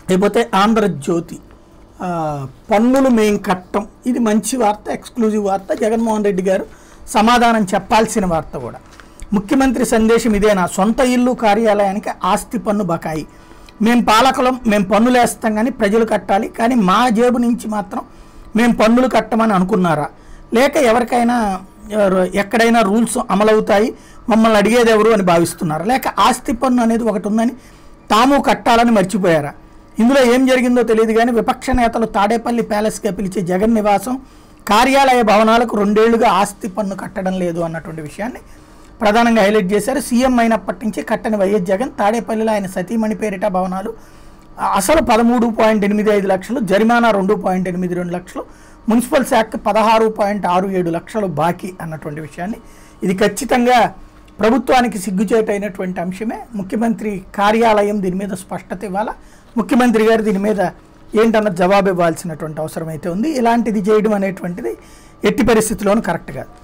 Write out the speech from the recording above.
లేకపోతే ఆంధ్రజ్యోతి ఆ, పన్నులు మేం కట్టం ఇది మంచి వార్త ఎక్స్క్లూజివ్ వార్త జగన్మోహన్ రెడ్డి గారు సమాధానం చెప్పాల్సిన వార్త కూడా ముఖ్యమంత్రి సందేశం ఇదేనా సొంత ఇల్లు కార్యాలయానికి ఆస్తి పన్ను బకాయి మేము పాలకులం మేము పన్నులు వేస్తాం కానీ ప్రజలు కట్టాలి కానీ మా జేబు నుంచి మాత్రం మేము పన్నులు కట్టమని అనుకున్నారా లేక ఎవరికైనా ఎవరు- ఎక్కడైనా రూల్స్ అమలవుతాయి మమ్మల్ని అడిగేది ఎవరు అని భావిస్తున్నారా లేక ఆస్తి పన్ను అనేది ఒకటి ఉందని తాము కట్టాలని మర్చిపోయారా ఇందులో ఏం జరిగిందో తెలియదు కానీ విపక్ష నేతలు తాడేపల్లి ప్యాలెస్గా పిలిచే జగన్ నివాసం కార్యాలయ భవనాలకు రెండేళ్లుగా ఆస్తి పన్ను కట్టడం లేదు అన్నటువంటి విషయాన్ని ప్రధానంగా హైలైట్ చేశారు సీఎం అయినప్పటి నుంచి కట్టని వైఎస్ జగన్ తాడేపల్లిలో ఆయన సతీమణి పేరిట భవనాలు అసలు పదమూడు పాయింట్ ఎనిమిది ఐదు లక్షలు జరిమానా రెండు పాయింట్ ఎనిమిది రెండు లక్షలు మున్సిపల్ శాఖ పదహారు పాయింట్ ఆరు ఏడు లక్షలు బాకీ అన్నటువంటి విషయాన్ని ఇది ఖచ్చితంగా ప్రభుత్వానికి సిగ్గుచేటైనటువంటి అంశమే ముఖ్యమంత్రి కార్యాలయం దీని మీద స్పష్టత ఇవ్వాలా ముఖ్యమంత్రి గారు దీని మీద ఏంటన్న జవాబు ఇవ్వాల్సినటువంటి అవసరం అయితే ఉంది ఇలాంటిది చేయడం అనేటువంటిది ఎట్టి పరిస్థితుల్లోనూ కరెక్ట్ కాదు